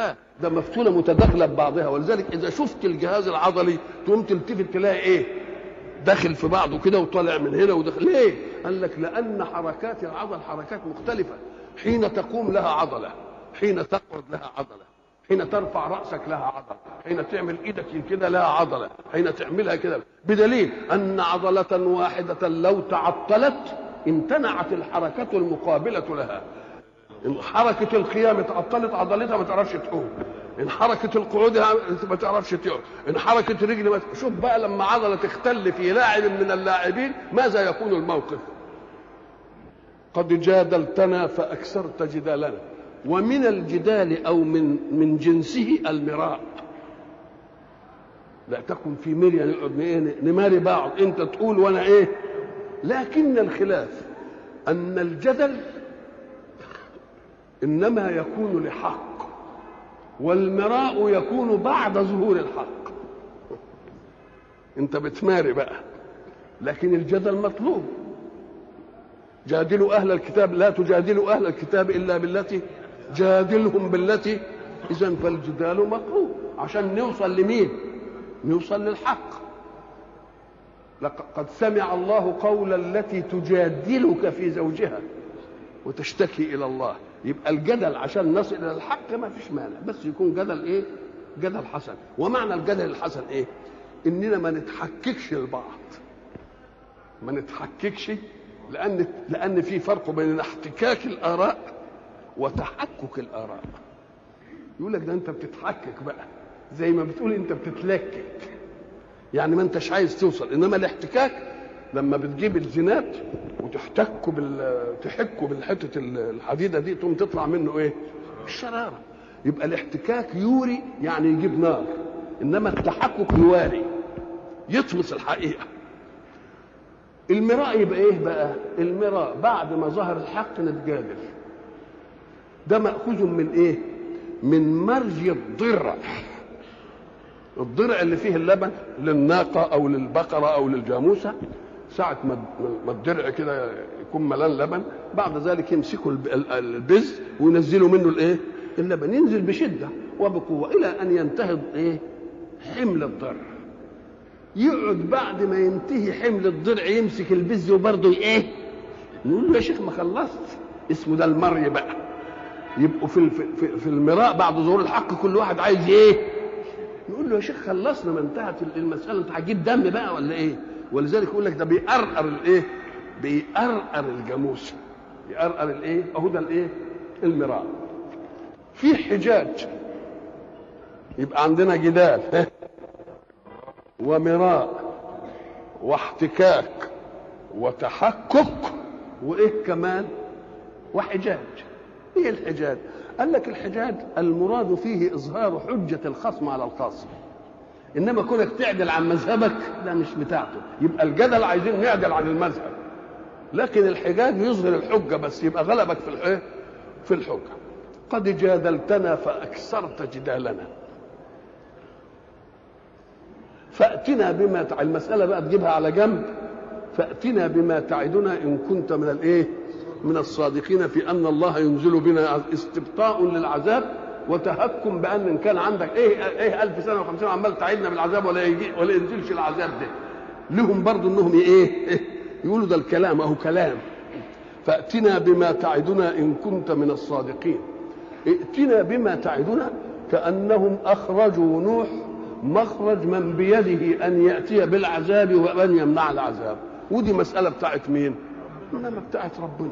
لا ده مفتوله متداخله ببعضها ولذلك اذا شفت الجهاز العضلي تقوم تلتفت تلاقي ايه داخل في بعضه كده وطالع من هنا وداخل ليه قال لك لان حركات العضل حركات مختلفه حين تقوم لها عضله حين تقعد لها عضله حين ترفع راسك لها عضله حين تعمل ايدك كده لها عضله حين تعملها كده بدليل ان عضله واحده لو تعطلت امتنعت الحركه المقابله لها ان حركه القيام اتعطلت عضلتها ما تعرفش تقوم ان حركه القعود ما تعرفش تقعد ان حركه الرجل ما شوف بقى لما عضله تختل في لاعب من اللاعبين ماذا يكون الموقف قد جادلتنا فاكثرت جدالنا ومن الجدال او من من جنسه المراء لا تكن في مريا نقعد ايه نماري بعض انت تقول وانا ايه لكن الخلاف ان الجدل انما يكون لحق والمراء يكون بعد ظهور الحق انت بتماري بقى لكن الجدل مطلوب جادلوا اهل الكتاب لا تجادلوا اهل الكتاب الا بالتي جادلهم بالتي اذا فالجدال مطلوب عشان نوصل لمين نوصل للحق لقد سمع الله قول التي تجادلك في زوجها وتشتكي الى الله يبقى الجدل عشان نصل الى الحق ما فيش مانع بس يكون جدل ايه جدل حسن ومعنى الجدل الحسن ايه اننا ما نتحككش لبعض ما نتحككش لان لان في فرق بين احتكاك الاراء وتحكك الاراء يقول لك ده انت بتتحكك بقى زي ما بتقول انت بتتلكك يعني ما انتش عايز توصل انما الاحتكاك لما بتجيب الزنات وتحتكه بال تحكه بالحته الحديده دي تقوم تطلع منه ايه؟ الشراره يبقى الاحتكاك يوري يعني يجيب نار انما التحكك يواري يطمس الحقيقه المراء يبقى ايه بقى؟ المراء بعد ما ظهر الحق نتجادل ده مأخوذ من ايه؟ من مرج الضرع الضرع اللي فيه اللبن للناقة أو للبقرة أو للجاموسة ساعة ما الضرع كده يكون ملان لبن بعد ذلك يمسكوا البز وينزلوا منه الايه؟ اللبن ينزل بشدة وبقوة إلى أن ينتهي ايه؟ حمل الضرع يقعد بعد ما ينتهي حمل الضرع يمسك البز وبرضه ايه؟ نقول له يا شيخ ما خلصت اسمه ده المري بقى يبقوا في في في المراء بعد ظهور الحق كل واحد عايز ايه؟ نقول له يا شيخ خلصنا ما انتهت المساله انت هتجيب دم بقى ولا ايه؟ ولذلك يقول لك ده بيقرقر الايه؟ بيقرقر الجاموس يقرقر الايه؟ اهو ده الايه؟ المراء في حجاج يبقى عندنا جدال ومراء واحتكاك وتحكك وايه كمان؟ وحجاج ايه الحجاج؟ قال لك الحجاج المراد فيه اظهار حجه الخصم على الخصم انما كونك تعدل عن مذهبك ده مش بتاعته يبقى الجدل عايزين نعدل عن المذهب لكن الحجاج يظهر الحجه بس يبقى غلبك في الايه في الحجه قد جادلتنا فاكثرت جدالنا فاتنا بما تع... المساله بقى تجيبها على جنب فاتنا بما تعدنا ان كنت من الايه من الصادقين في ان الله ينزل بنا استبطاء للعذاب وتهكم بان ان كان عندك ايه ايه 1000 سنه و50 عمال تعيدنا بالعذاب ولا يجي ولا ينزلش العذاب ده لهم برضه انهم ايه, إيه يقولوا ده الكلام اهو كلام فاتنا بما تعدنا ان كنت من الصادقين ائتنا بما تعدنا كانهم اخرجوا نوح مخرج من بيده ان ياتي بالعذاب وان يمنع العذاب ودي مساله بتاعت مين؟ انما بتاعت ربنا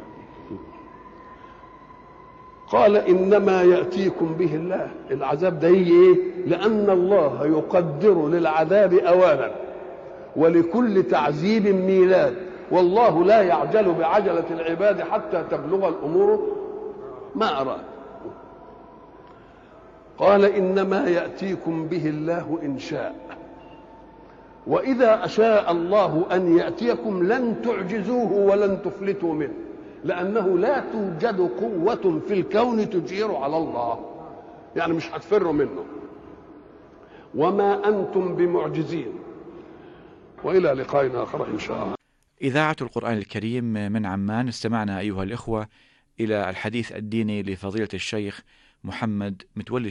قال انما ياتيكم به الله العذاب ده يجي ايه لان الله يقدر للعذاب اولا ولكل تعذيب ميلاد والله لا يعجل بعجله العباد حتى تبلغ الامور ما اراد قال انما ياتيكم به الله ان شاء واذا اشاء الله ان ياتيكم لن تعجزوه ولن تفلتوا منه لانه لا توجد قوه في الكون تجير على الله يعني مش هتفروا منه وما انتم بمعجزين والى لقاء اخر ان شاء الله إذاعة القرآن الكريم من عمان استمعنا أيها الإخوة إلى الحديث الديني لفضيلة الشيخ محمد متولي